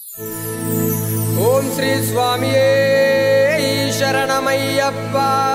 ఓం శ్రీ స్వామియే శరణమయ్యప్ప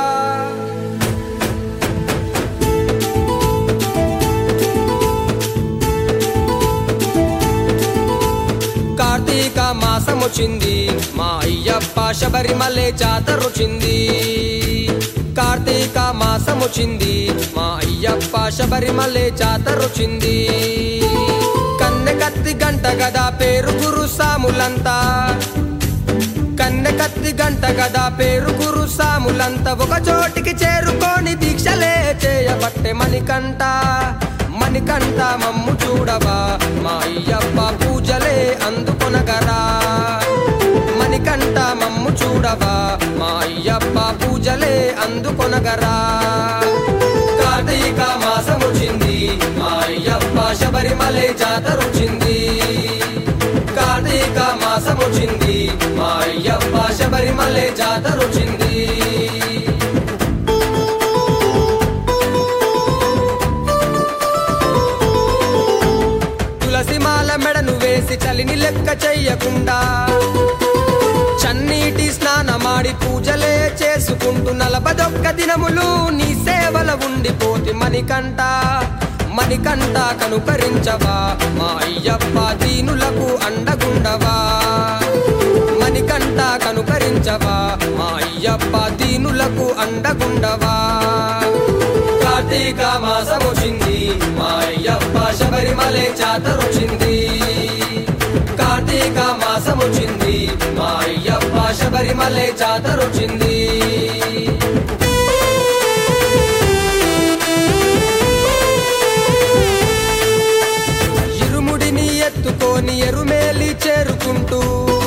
కార్తీక మాసమొచ్చింది మా అయ్యప్ప శబరిమలే జాతరొచ్చింది కార్తీక మాసమొచ్చింది మా అయ్యప్ప శబరిమలే జాతరొచ్చింది కన్నె కత్తి గంట గదా పేరు గురు సాములంతా కన్నె కత్తి గంట గదా పేరు గురు సాములంతా ఒక చోటికి చేరుకొని దీక్షలే చేయబట్టే మణికంట మణికంట మమ్ము చూడవా మా అయ్యప్ప పూజలే అందుకొనగరా మణికంట మమ్ము చూడవా మా అయ్యప్ప పూజలే అందుకొనగరా కార్తీక మాసమొచ్చింది మా అయ్యప్ప శబరిమలే జాతరొచ్చింది కార్తీక మాసమొచ్చింది మా అయ్యప్ప శబరిమలే జాతరొచ్చింది తులసి మాల మెడను వేసి చలిని లెక్క చెయ్యకుండా చన్నీటి స్నానమాడి పూజలే చేసుకుంటూ నలభదొక్క దినములు నీ సేవల ఉండిపోతి మణికంట మణికంట కనుకరించవా మా అయ్యప్ప దీనులకు అండగుండవా మణికంట కనుకరించవా మా అయ్యప్ప దీనులకు అండగుండవా కార్తీక మాసమొచ్చింది మా అయ్యప్ప శబరిమలే జాతరొచ్చింది కార్తీక మాసమొచ్చింది మా అయ్యప్ప శబరిమలే జాతరొచ్చింది ఇరుముడిని ఎత్తుకొని ఎరుమేలి చేరుకుంటూ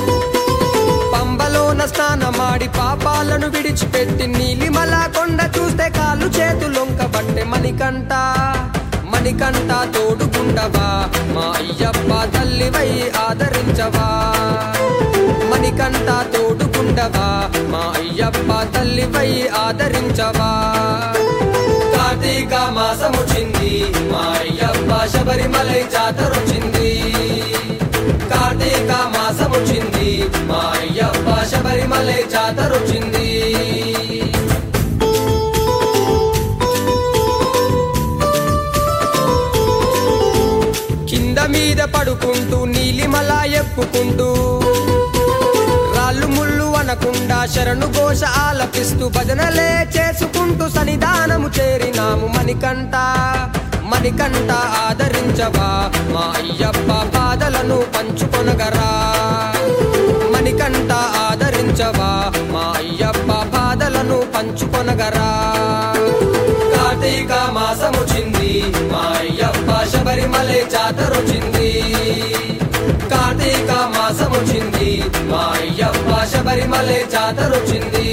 పంబలోన స్నానమాడి పాపాలను విడిచిపెట్టి నీలిమల కొండ చూస్తే కాళ్ళు చేతులొంక బట్టె మణికంట మణికంట తోడుకుండవా మా అయ్యప్ప తల్లివై ఆదరించవా మణికంట తోడుకుండవా మా అయ్యప్ప తల్లివై ఆదరించవా కార్తీక మాసమొచ్చింది మా అయ్యప్ప శబరిమలై జాతరొచ్చింది కార్తీక మాసమొచ్చింది మా అయ్యప్ప శబరిమలై జాతరొచ్చింది కింద మీద పడుకుంటూ నీలిమల ఎక్కుకుంటూ రాళ్ళు ముళ్ళు అనకుండా శరణు ఘోష ఆలపిస్తూ భజనలే చేసుకుంటూ సన్నిధానము చేరినాము మణికంట మణికంట ఆదరించవా మా అయ్యప్ప పాదలను పంచుకొనగరా మణికంట ఆదరించవా మా అయ్యప్ప పాదలను పంచుకొనగరా కార్తీక మాసమొచ్చింది మా అయ్యప్ప శబరిమలే జాతరొచ్చింది కార్తీక మాసమొచ్చింది మా అయ్యప్ప శబరిమలే జాతరొచ్చింది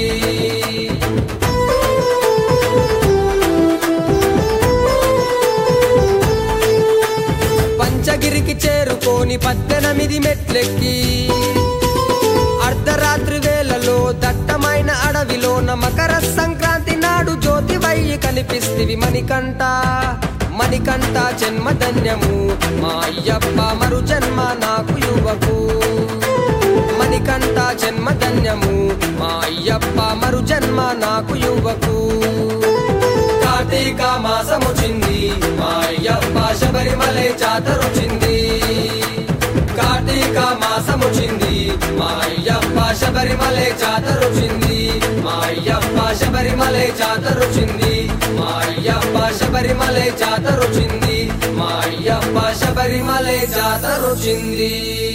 పంచగిరికి చేరుకొని పద్దెనిమిది మెట్లెక్కి అర్ధరాత్రి వేళలో దట్టమైన అడవిలోన మకర సంక్రాంతి నాడు జ్యోతి వయ్యి కనిపిస్తివి మణికంట మణికంట జన్మధన్యము మా అయ్యప్ప మరు జన్మ నాకు యువకు మణికంట జన్మధన్యము మా అయ్యప్ప మరు జన్మ నాకు యువకు కార్తీక మాసమొచ్చింది మా అయ్యప్ప శబరిమలై జాతరొచ్చింది కార్తీక మాసమొచ్చింది మా అయ్యప్ప శబరిమలై జాతరొచ్చింది మా అయ్యప్ప శబరిమలై జాతరొచ్చింది మా అయ్యప్ప శబరిమలై జాతరొచ్చింది మా అయ్యప్ప శబరిమలై జాతరొచ్చింది